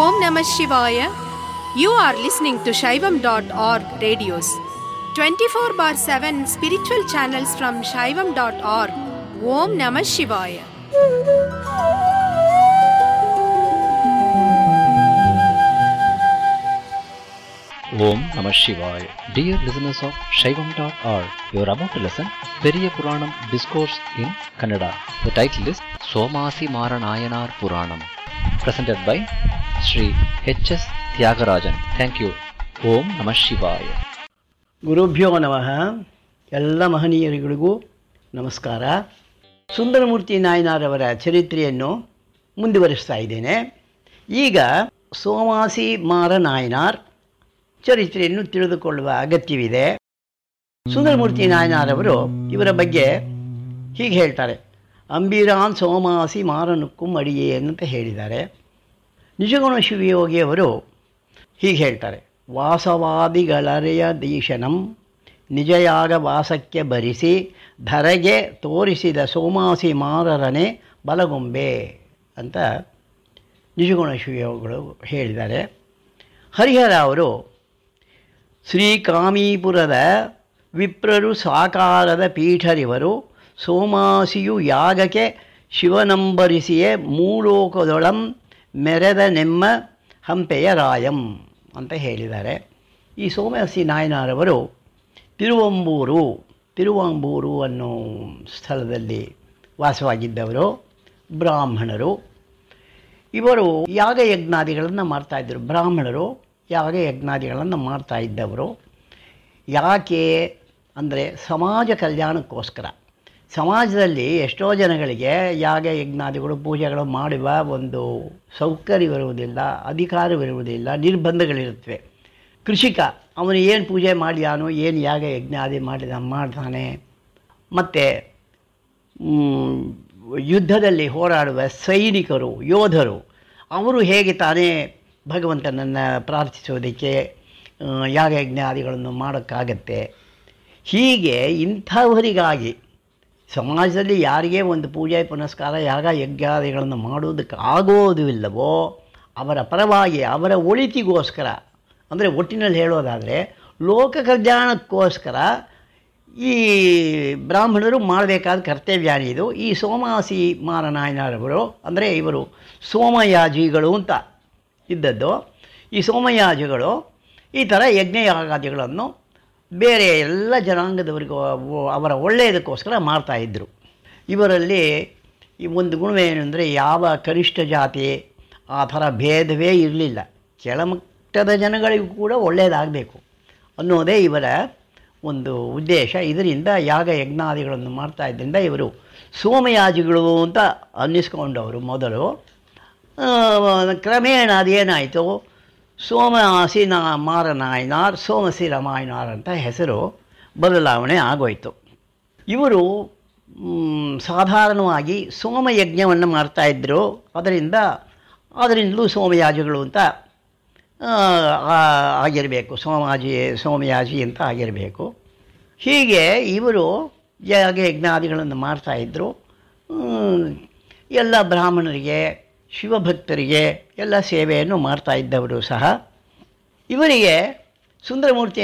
Om Namah Shivaya. You are listening to Shaivam.org radios. 24 bar 7 spiritual channels from Shaivam.org. Om Namah Shivaya. Om Namah Shivaya. Dear listeners of Shaivam.org, you are about to listen Periya Puranam Discourse in Kannada. The title is Somasi Maranayanar Puranam, presented by Sri H.S. Tyagarajan. Thank you. Om Namah Shivaya. ಗುರುಭ್ಯೋ ನಮಃ ಎಲ್ಲ ಮಹನೀಯರುಗಳಿಗೂ ನಮಸ್ಕಾರ ಸುಂದರಮೂರ್ತಿ ನಾಯನಾರವರ ಚರಿತ್ರೆಯನ್ನು ಮುಂದುವರಿಸ್ತಾ ಇದ್ದೇನೆ ಈಗ ಸೋಮಾಸಿ ಮಾರ ನಾಯನಾರ್ ಚರಿತ್ರೆಯನ್ನು ತಿಳಿದುಕೊಳ್ಳುವ ಅಗತ್ಯವಿದೆ ಸುಂದರಮೂರ್ತಿ ನಾಯನಾರವರು ಇವರ ಬಗ್ಗೆ ಹೀಗೆ ಹೇಳ್ತಾರೆ ಅಂಬಿರಾನ್ ಸೋಮಾಸಿ ಮಾರನುಕ್ಕೂ ಅಡಿಯೇ ಅಂತ ಹೇಳಿದ್ದಾರೆ ನಿಜಗುಣ ಶಿವಯೋಗಿಯವರು ಹೀಗೆ ಹೇಳ್ತಾರೆ ವಾಸವಾದಿಗಳರೆಯ ದೀಶನಂ ನಿಜಯಾಗ ವಾಸಕ್ಕೆ ಭರಿಸಿ ಧರೆಗೆ ತೋರಿಸಿದ ಸೋಮಾಸಿ ಮಾರರನೆ ಬಲಗೊಂಬೆ ಅಂತ ನಿಜಗುಣ ಶಿವಯೋಗಿಗಳು ಹೇಳಿದ್ದಾರೆ ಹರಿಹರ ಅವರು ಶ್ರೀಕಾಮೀಪುರದ ವಿಪ್ರರು ಸಾಕಾರದ ಪೀಠರಿವರು ಸೋಮಾಸಿಯು ಯಾಗಕ್ಕೆ ಶಿವನಂಬರಿಸಿಯೇ ಮೂಲೋಕದೊಳಂ ಮೆರೆದ ನೆಮ್ಮ ಹಂಪೆಯ ರಾಯಂ ಅಂತ ಹೇಳಿದ್ದಾರೆ ಈ ಸೋಮಯಾಸಿ ನಾಯನಾರವರು ತಿರುವಂಬೂರು ತಿರುವಂಬೂರು ಅನ್ನೋ ಸ್ಥಳದಲ್ಲಿ ವಾಸವಾಗಿದ್ದವರು ಬ್ರಾಹ್ಮಣರು ಇವರು ಯಾಗ ಯಜ್ಞಾದಿಗಳನ್ನು ಮಾಡ್ತಾಯಿದ್ದರು ಬ್ರಾಹ್ಮಣರು ಯಾಗ ಯಜ್ಞಾದಿಗಳನ್ನು ಮಾಡ್ತಾ ಇದ್ದವರು ಯಾಕೆ ಅಂದರೆ ಸಮಾಜ ಕಲ್ಯಾಣಕ್ಕೋಸ್ಕರ ಸಮಾಜದಲ್ಲಿ ಎಷ್ಟೋ ಜನಗಳಿಗೆ ಯಾಗ ಯಜ್ಞಾದಿಗಳು ಪೂಜೆಗಳು ಮಾಡುವ ಒಂದು ಸೌಕರ್ಯವಿರುವುದಿಲ್ಲ ಅಧಿಕಾರವಿರುವುದಿಲ್ಲ ನಿರ್ಬಂಧಗಳಿರುತ್ತವೆ ಕೃಷಿಕ ಅವನು ಏನು ಪೂಜೆ ಮಾಡಿದಾನೋ ಏನು ಯಾಗ ಯಜ್ಞಾದಿ ಮಾಡಿದ ಮಾಡ್ತಾನೆ ಮತ್ತು ಯುದ್ಧದಲ್ಲಿ ಹೋರಾಡುವ ಸೈನಿಕರು ಯೋಧರು ಅವರು ಹೇಗೆ ತಾನೇ ಭಗವಂತನನ್ನು ಪ್ರಾರ್ಥಿಸೋದಕ್ಕೆ ಯಾಗಯಜ್ಞಾದಿಗಳನ್ನು ಮಾಡೋಕ್ಕಾಗತ್ತೆ ಹೀಗೆ ಇಂಥವರಿಗಾಗಿ ಸಮಾಜದಲ್ಲಿ ಯಾರಿಗೆ ಒಂದು ಪೂಜೆ ಪುನಸ್ಕಾರ ಯಾಗ ಯಜ್ಞಾದಿಗಳನ್ನು ಮಾಡುವುದಕ್ಕೆ ಆಗೋದಿಲ್ಲವೋ ಅವರ ಪರವಾಗಿ ಅವರ ಒಳಿತಿಗೋಸ್ಕರ ಅಂದರೆ ಒಟ್ಟಿನಲ್ಲಿ ಹೇಳೋದಾದರೆ ಲೋಕ ಕಲ್ಯಾಣಕ್ಕೋಸ್ಕರ ಈ ಬ್ರಾಹ್ಮಣರು ಮಾಡಬೇಕಾದ ಕರ್ತವ್ಯ ಇದು ಈ ಸೋಮಾಸಿ ಮಾರನಾಯನರವರು ಅಂದರೆ ಇವರು ಸೋಮಯಾಜಿಗಳು ಅಂತ ಇದ್ದದ್ದು ಈ ಸೋಮಯಾಜಿಗಳು ಈ ಥರ ಯಜ್ಞಯಾಗಾದಿಗಳನ್ನು ಬೇರೆ ಎಲ್ಲ ಜನಾಂಗದವರಿಗೂ ಅವರ ಒಳ್ಳೆಯದಕ್ಕೋಸ್ಕರ ಮಾಡ್ತಾಯಿದ್ರು ಇವರಲ್ಲಿ ಈ ಒಂದು ಗುಣವೇನೆಂದರೆ ಯಾವ ಕನಿಷ್ಠ ಜಾತಿ ಆ ಥರ ಭೇದವೇ ಇರಲಿಲ್ಲ ಕೆಳಮಟ್ಟದ ಜನಗಳಿಗೂ ಕೂಡ ಒಳ್ಳೆಯದಾಗಬೇಕು ಅನ್ನೋದೇ ಇವರ ಒಂದು ಉದ್ದೇಶ ಇದರಿಂದ ಯಾಗ ಯಜ್ಞಾದಿಗಳನ್ನು ಮಾಡ್ತಾ ಇದ್ದರಿಂದ ಇವರು ಸೋಮಯಾಜಿಗಳು ಅಂತ ಅನ್ನಿಸ್ಕೊಂಡವರು ಮೊದಲು ಕ್ರಮೇಣ ಅದೇನಾಯಿತು ಸೋಮಸಿ ನಾ ಮಾರನಾಯನಾರ್ ಸೋಮಸಿ ರಮಾಯನಾರ್ ಅಂತ ಹೆಸರು ಬದಲಾವಣೆ ಆಗೋಯಿತು ಇವರು ಸಾಧಾರಣವಾಗಿ ಸೋಮಯಜ್ಞವನ್ನು ಮಾಡ್ತಾಯಿದ್ರು ಅದರಿಂದ ಅದರಿಂದಲೂ ಸೋಮಯಾಜಿಗಳು ಅಂತ ಆಗಿರಬೇಕು ಸೋಮಾಜಿ ಸೋಮಯಾಜಿ ಅಂತ ಆಗಿರಬೇಕು ಹೀಗೆ ಇವರು ಯಾಗ ಯಜ್ಞಾದಿಗಳನ್ನು ಮಾಡ್ತಾಯಿದ್ರು ಎಲ್ಲ ಬ್ರಾಹ್ಮಣರಿಗೆ ಶಿವಭಕ್ತರಿಗೆ ಎಲ್ಲ ಸೇವೆಯನ್ನು ಮಾಡ್ತಾ ಇದ್ದವರು ಸಹ ಇವರಿಗೆ ಸುಂದರಮೂರ್ತಿ